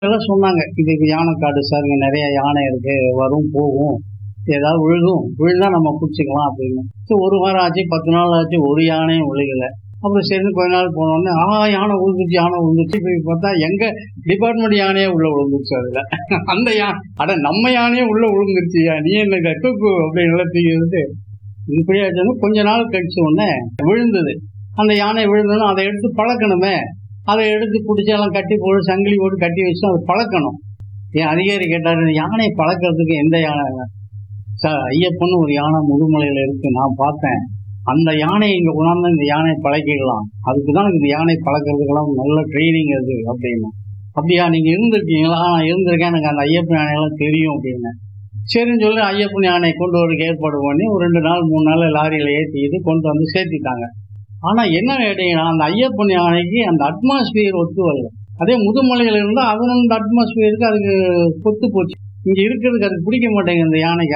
எல்லாம் சொன்னாங்க இது யானை காடு சார் இங்கே நிறைய யானை இருக்கு வரும் போகும் ஏதாவது விழுகும் விழுந்தா நம்ம பிடிச்சிக்கலாம் அப்படின்னு சரி, ஒரு வாரம் ஆச்சு பத்து நாள் ஆச்சு ஒரு யானையும் விழுகல அப்புறம் சரி கொஞ்ச நாள் போனோடனே ஆ யானை விழுந்துச்சு யானை விழுந்துச்சு போய் பார்த்தா எங்க டிபார்ட்மெண்ட் யானையே உள்ள விழுந்துச்சு அதுல அந்த யானை அட நம்ம யானையே உள்ள விழுந்துருச்சியா நீ என்ன தூக்கு அப்படின்னு எல்லாம் தூக்கிட்டு இப்படியாச்சுன்னு கொஞ்ச நாள் கழிச்ச உடனே விழுந்தது அந்த யானை விழுந்ததும் அதை எடுத்து பழக்கணுமே அதை எடுத்து பிடிச்சி எல்லாம் கட்டி போட்டு சங்கிலி போட்டு கட்டி வச்சு அதை பழக்கணும் என் அதிகாரி கேட்டாரு யானையை பழக்கிறதுக்கு எந்த யானை சார் ஐயப்பன் ஒரு யானை முதுமலையில இருக்கு நான் பார்த்தேன் அந்த யானையை இங்க கொண்டாந்து இந்த யானையை பழக்கிடலாம் அதுக்கு தான் இந்த யானை பழக்கிறதுக்கெல்லாம் நல்ல ட்ரைனிங் அது அப்படின்னு அப்படியா நீங்க இருந்திருக்கீங்களா "ஆ, நான் இருந்திருக்கேன் எனக்கு அந்த ஐயப்பன் யானையெல்லாம் தெரியும் அப்படின்னு சரின்னு சொல்லி ஐயப்பன் யானையை கொண்டு வரதுக்கு ஏற்பாடு பண்ணி ஒரு ரெண்டு நாள் மூணு நாள் லாரியில ஏற்றிட்டு கொண்டு வந்து சேர்த்திட்டாங்க ஆனா என்ன கேட்டீங்கன்னா அந்த ஐயப்பன் யானைக்கு அந்த அட்மாஸ்பியர் ஒத்து வரல அதே முதுமலையில இருந்தா அது அந்த அட்மாஸ்பியருக்கு அதுக்கு கொத்து போச்சு இங்க இருக்கிறதுக்கு அது பிடிக்க மாட்டேங்குது இந்த யானைக்கு